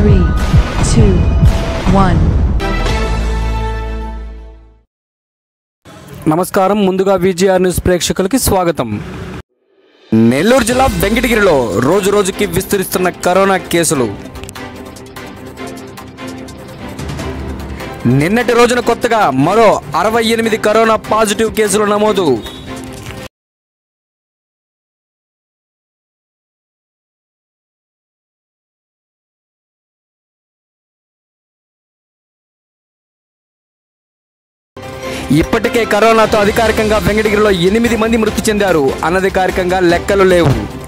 Three, two, one. నమస్కారం ముందుగా VGR news ప్రేక్షకులకి స్వాగతం నెల్లూరు జిల్లా వెంకటగిరిలో రోజు రోజుకి విస్తరిస్తున్న కరోనా కేసులు నిన్నటి రోజున కొత్తగా మరో అరవై ఎనిమిది కరోనా పాజిటివ్ కేసులు నమోదు ఇప్పటికే కరోనాతో అధికారికంగా వెంకటగిరిలో ఎనిమిది మంది మృతి చెందారు అనధికారికంగా లెక్కలు లేవు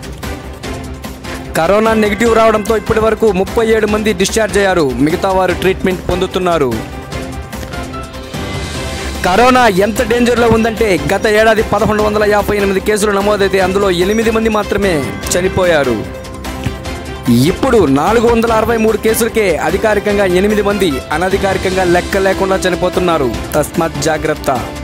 కరోనా నెగిటివ్ రావడంతో ఇప్పటి వరకు ముప్పై ఏడు మంది డిశ్చార్జ్ అయ్యారు మిగతా వారు ట్రీట్మెంట్ పొందుతున్నారు కరోనా ఎంత డేంజర్లో ఉందంటే గత ఏడాది పదకొండు వందల యాభై ఎనిమిది కేసులు నమోదైతే అందులో ఎనిమిది మంది మాత్రమే చనిపోయారు ఇప్పుడు నాలుగు వందల అరవై మూడు కేసులకే అధికారికంగా ఎనిమిది మంది అనధికారికంగా లెక్క లేకుండా చనిపోతున్నారు తస్మాత్ జాగ్రత్త